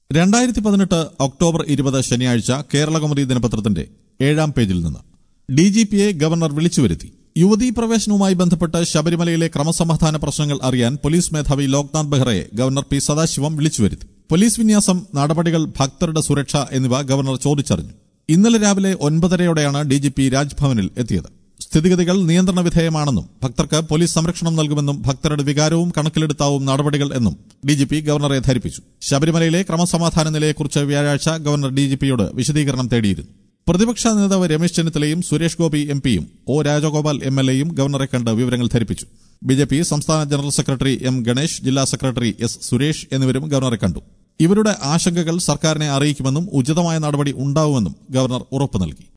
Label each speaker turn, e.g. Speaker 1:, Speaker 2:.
Speaker 1: രണ്ടായിരത്തി പതിനെട്ട് ഒക്ടോബർ ഇരുപത് ശനിയാഴ്ച കേരളകൗമുദി ദിനപത്രത്തിന്റെ ഏഴാം പേജിൽ നിന്ന് ഡി ജി പിയെ ഗവർണർ വിളിച്ചുവരുത്തി യുവതീ പ്രവേശനവുമായി ബന്ധപ്പെട്ട് ശബരിമലയിലെ ക്രമസമാധാന പ്രശ്നങ്ങൾ അറിയാൻ പോലീസ് മേധാവി ലോക്നാഥ് ബെഹ്റയെ ഗവർണർ പി സദാശിവം വിളിച്ചുവരുത്തി പോലീസ് വിന്യാസം നടപടികൾ ഭക്തരുടെ സുരക്ഷ എന്നിവ ഗവർണർ ചോദിച്ചറിഞ്ഞു ഇന്നലെ രാവിലെ ഒൻപതരയോടെയാണ് ഡി ജി പി രാജ്ഭവനിൽ എത്തിയത് സ്ഥിതിഗതികൾ നിയന്ത്രണ വിധേയമാണെന്നും ഭക്തർക്ക് പോലീസ് സംരക്ഷണം നൽകുമെന്നും ഭക്തരുടെ വികാരവും കണക്കിലെടുത്താവും നടപടികൾ എന്നും ഡി ജി പി ഗവർണറെ ധരിപ്പിച്ചു ശബരിമലയിലെ ക്രമസമാധാന നിലയെക്കുറിച്ച് വ്യാഴാഴ്ച ഗവർണർ ഡി ജി പിയോട് വിശദീകരണം തേടിയിരുന്നു പ്രതിപക്ഷ നേതാവ് രമേശ് ചെന്നിത്തലയും സുരേഷ് ഗോപി എം പിയും ഒ രാജഗോപാൽ എം എൽ എയും ഗവർണറെ കണ്ട് വിവരങ്ങൾ ധരിപ്പിച്ചു ബി ജെ പി സംസ്ഥാന ജനറൽ സെക്രട്ടറി എം ഗണേഷ് ജില്ലാ സെക്രട്ടറി എസ് സുരേഷ് എന്നിവരും ഗവർണറെ കണ്ടു ഇവരുടെ ആശങ്കകൾ സർക്കാരിനെ അറിയിക്കുമെന്നും ഉചിതമായ നടപടി ഉണ്ടാവുമെന്നും ഗവർണർ ഉറപ്പു നൽകി